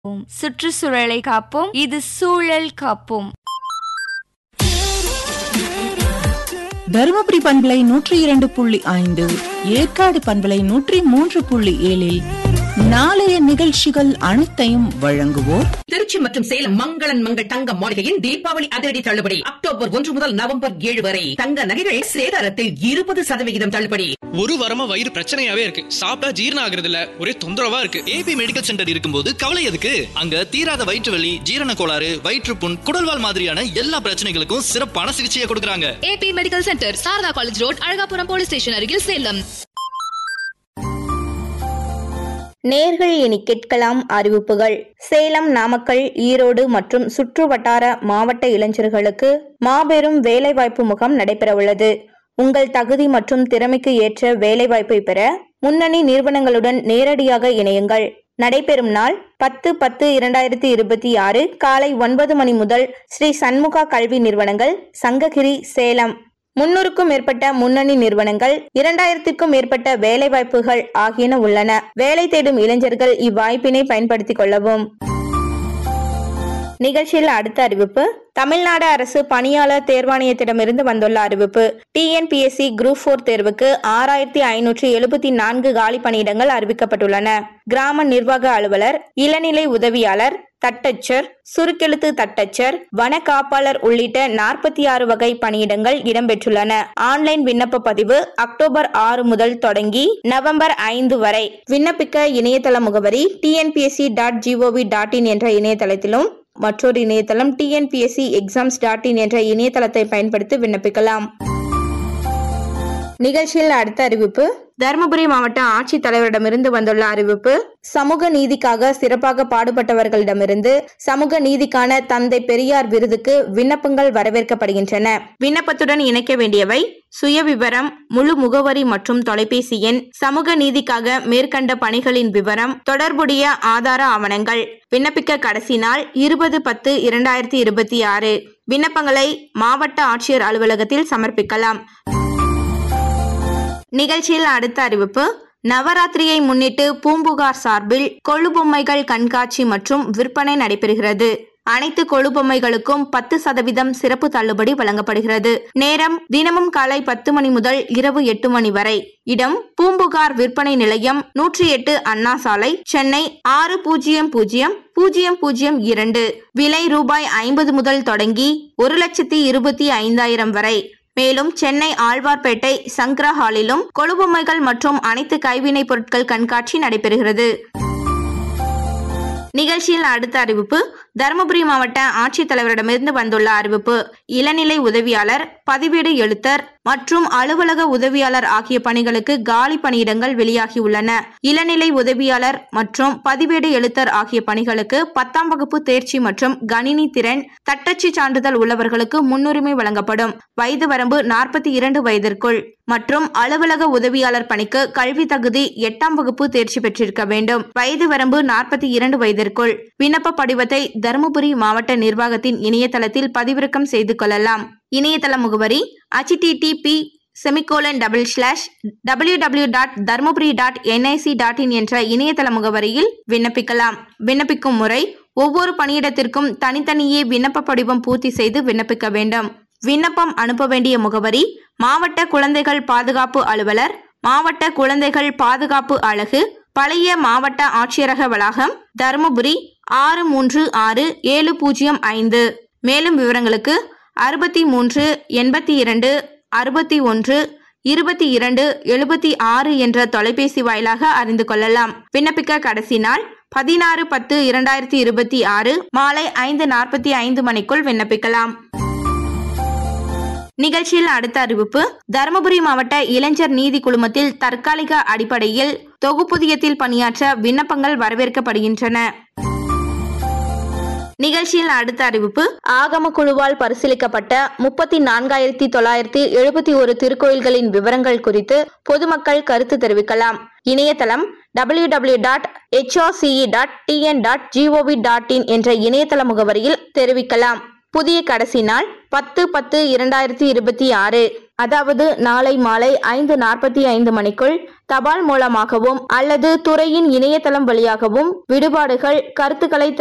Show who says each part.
Speaker 1: காப்போம் சுற்றுச்சூழலை காப்போம் இது சூழல் காப்போம்
Speaker 2: தருமபுரி பண்பலை நூற்றி இரண்டு புள்ளி ஐந்து ஏற்காடு பண்பலை நூற்றி மூன்று புள்ளி ஏழில் நாளைய நிகழ்ச்சிகள் அனைத்தையும் வழங்குவோர்
Speaker 3: திருச்சி மற்றும் சேலம் மங்களன் மங்கள் தங்க மாளிகையின் தீபாவளி அதிரடி தள்ளுபடி அக்டோபர் ஒன்று முதல் நவம்பர் ஏழு வரை தங்க நகைகள் சேதாரத்தில் இருபது சதவிகிதம் தள்ளுபடி
Speaker 4: ஒரு வாரமா வயிறு பிரச்சனையாவே இருக்கு சாப்பிட்டா ஜீரணம் ஆகுறது இல்ல ஒரே தொந்தரவா இருக்கு ஏபி மெடிக்கல் சென்டர் இருக்கும்போது கவலை எதுக்கு அங்க தீராத வயிற்று வலி ஜீரண கோளாறு வயிற்றுப்புண் குடல்வால் மாதிரியான எல்லா பிரச்சனைகளுக்கும் சிறப்பான சிகிச்சையை கொடுக்கறாங்க
Speaker 5: AB medical centre Sarada college road Alagapuram police station அருகில் சேலம்
Speaker 6: நேர்கள் இனி கேட்கலாம் அறிவிப்புகள் சேலம் நாமக்கல் ஈரோடு மற்றும் சுற்று வட்டார மாவட்ட இளைஞர்களுக்கு மாபெரும் வேலைவாய்ப்பு முகாம் நடைபெறவுள்ளது உங்கள் தகுதி மற்றும் திறமைக்கு ஏற்ற வேலைவாய்ப்பை பெற முன்னணி நிறுவனங்களுடன் நேரடியாக இணையுங்கள் நடைபெறும் நாள் பத்து பத்து இரண்டாயிரத்தி இருபத்தி ஆறு காலை ஒன்பது மணி முதல் ஸ்ரீ சண்முகா கல்வி நிறுவனங்கள் சங்ககிரி சேலம் முன்னூறுக்கும் மேற்பட்ட முன்னணி நிறுவனங்கள் இரண்டாயிரத்திற்கும் மேற்பட்ட வேலைவாய்ப்புகள் ஆகியன உள்ளன வேலை தேடும் இளைஞர்கள் இவ்வாய்ப்பினை பயன்படுத்திக் கொள்ளவும் நிகழ்ச்சியில் அடுத்த அறிவிப்பு தமிழ்நாடு அரசு பணியாளர் தேர்வாணையத்திடமிருந்து வந்துள்ள அறிவிப்பு டிஎன்பிஎஸ்சி குரூப் போர் தேர்வுக்கு ஆறாயிரத்தி ஐநூற்றி எழுபத்தி நான்கு காலி பணியிடங்கள் அறிவிக்கப்பட்டுள்ளன கிராம நிர்வாக அலுவலர் இளநிலை உதவியாளர் தட்டச்சர் சுருக்கெழுத்து தட்டச்சர் வன காப்பாளர் உள்ளிட்ட நாற்பத்தி ஆறு வகை பணியிடங்கள் இடம்பெற்றுள்ளன ஆன்லைன் விண்ணப்ப பதிவு அக்டோபர் ஆறு முதல் தொடங்கி நவம்பர் ஐந்து வரை விண்ணப்பிக்க இணையதள முகவரி TNPSC dot GOV dot in என்ற இணையதளத்திலும் மற்றொரு இணையதளம் டிஎன்பிஎஸ்சி எக்ஸாம்ஸ் டாட் இன் என்ற இணையதளத்தை பயன்படுத்தி விண்ணப்பிக்கலாம் நிகழ்ச்சியில் அடுத்த அறிவிப்பு தருமபுரி மாவட்ட ஆட்சித்தலைவரிடமிருந்து வந்துள்ள அறிவிப்பு சமூக நீதிக்காக சிறப்பாக பாடுபட்டவர்களிடமிருந்து சமூக நீதிக்கான தந்தை பெரியார் விருதுக்கு விண்ணப்பங்கள் வரவேற்கப்படுகின்றன விண்ணப்பத்துடன் இணைக்க வேண்டியவை சுயவிவரம் முழு முகவரி மற்றும் தொலைபேசி எண் சமூக நீதிக்காக மேற்கண்ட பணிகளின் விவரம் தொடர்புடைய ஆதார ஆவணங்கள் விண்ணப்பிக்க கடைசி நாள் இருபது பத்து இரண்டாயிரத்தி இருபத்தி ஆறு விண்ணப்பங்களை மாவட்ட ஆட்சியர் அலுவலகத்தில் சமர்ப்பிக்கலாம் நிகழ்ச்சியில் அடுத்த அறிவிப்பு நவராத்திரியை முன்னிட்டு பூம்புகார் சார்பில் கொழுபொம்மைகள் கண்காட்சி மற்றும் விற்பனை நடைபெறுகிறது அனைத்து கொழுபொம்மைகளுக்கும் பத்து சதவீதம் சிறப்பு தள்ளுபடி வழங்கப்படுகிறது நேரம் தினமும் காலை பத்து மணி முதல் இரவு எட்டு மணி வரை இடம் பூம்புகார் விற்பனை நிலையம் நூற்றி எட்டு அண்ணா சாலை சென்னை ஆறு பூஜ்ஜியம் பூஜ்ஜியம் பூஜ்ஜியம் பூஜ்ஜியம் இரண்டு விலை ரூபாய் ஐம்பது முதல் தொடங்கி ஒரு லட்சத்தி இருபத்தி ஐந்தாயிரம் வரை மேலும் சென்னை ஆழ்வார்பேட்டை சங்கரா ஹாலிலும் கொழுபொம்மைகள் மற்றும் அனைத்து கைவினைப் பொருட்கள் கண்காட்சி நடைபெறுகிறது நிகழ்ச்சியில் அடுத்த அறிவிப்பு தருமபுரி மாவட்ட ஆட்சித்தலைவரிடமிருந்து வந்துள்ள அறிவிப்பு இளநிலை உதவியாளர் பதிவேடு எழுத்தர் மற்றும் அலுவலக உதவியாளர் ஆகிய பணிகளுக்கு காலி பணியிடங்கள் வெளியாகியுள்ளன இளநிலை உதவியாளர் மற்றும் பதிவேடு எழுத்தர் ஆகிய பணிகளுக்கு பத்தாம் வகுப்பு தேர்ச்சி மற்றும் கணினி திறன் தட்டச்சு சான்றிதழ் உள்ளவர்களுக்கு முன்னுரிமை வழங்கப்படும் வயது வரம்பு நாற்பத்தி இரண்டு வயதிற்குள் மற்றும் அலுவலக உதவியாளர் பணிக்கு கல்வி தகுதி எட்டாம் வகுப்பு தேர்ச்சி பெற்றிருக்க வேண்டும் வயது வரம்பு நாற்பத்தி இரண்டு வயதிற்குள் விண்ணப்ப படிவத்தை தருமபுரி மாவட்ட நிர்வாகத்தின் இணையதளத்தில் பதிவிறக்கம் செய்து கொள்ளலாம் இணையதள முகவரி http semicolon double slash W W dot Dharmapuri dot NIC dot in என்ற இணையதள முகவரியில் விண்ணப்பிக்கலாம் விண்ணப்பிக்கும் முறை ஒவ்வொரு பணியிடத்திற்கும் தனித்தனியே விண்ணப்ப படிவம் பூர்த்தி செய்து விண்ணப்பிக்க வேண்டும் விண்ணப்பம் அனுப்ப வேண்டிய முகவரி மாவட்ட குழந்தைகள் பாதுகாப்பு அலுவலர் மாவட்ட குழந்தைகள் பாதுகாப்பு அலகு பழைய மாவட்ட ஆட்சியரக வளாகம் தருமபுரி ஆறு மூன்று ஆறு ஏழு பூஜ்ஜியம் ஐந்து மேலும் விவரங்களுக்கு அறுபத்தி மூன்று எண்பத்தி இரண்டு அறுபத்தி ஒன்று இருபத்தி இரண்டு எழுபத்தி ஆறு என்ற தொலைபேசி வாயிலாக அறிந்து கொள்ளலாம் விண்ணப்பிக்க கடைசி நாள் பதினாறு பத்து இரண்டாயிரத்தி இருபத்தி ஆறு மாலை ஐந்து நாற்பத்தி ஐந்து மணிக்குள் விண்ணப்பிக்கலாம் நிகழ்ச்சியில் அடுத்த அறிவிப்பு தருமபுரி மாவட்ட இளைஞர் நீதி குழுமத்தில் தற்காலிக அடிப்படையில் தொகுப்புதியத்தில் பணியாற்ற விண்ணப்பங்கள் வரவேற்கப்படுகின்றன நிகழ்ச்சியில் அடுத்த அறிவிப்பு ஆகம குழுவால் பரிசீலிக்கப்பட்ட முப்பத்தி நான்காயிரத்தி தொள்ளாயிரத்தி எழுபத்தி ஒரு திருக்கோயில்களின் விவரங்கள் குறித்து பொதுமக்கள் கருத்து தெரிவிக்கலாம் இணையதளம் W W dot HRCE dot TN dot GOV dot in என்ற இணையதள முகவரியில் தெரிவிக்கலாம் புதிய கடைசி நாள் பத்து பத்து இரண்டாயிரத்தி இருபத்தி ஆறு அதாவது நாளை மாலை ஐந்து நாற்பத்தி ஐந்து மணிக்குள் தபால் மூலமாகவும் அல்லது துறையின் இணையதளம் வழியாகவும் விடுபாடுகள் கருத்துக்களை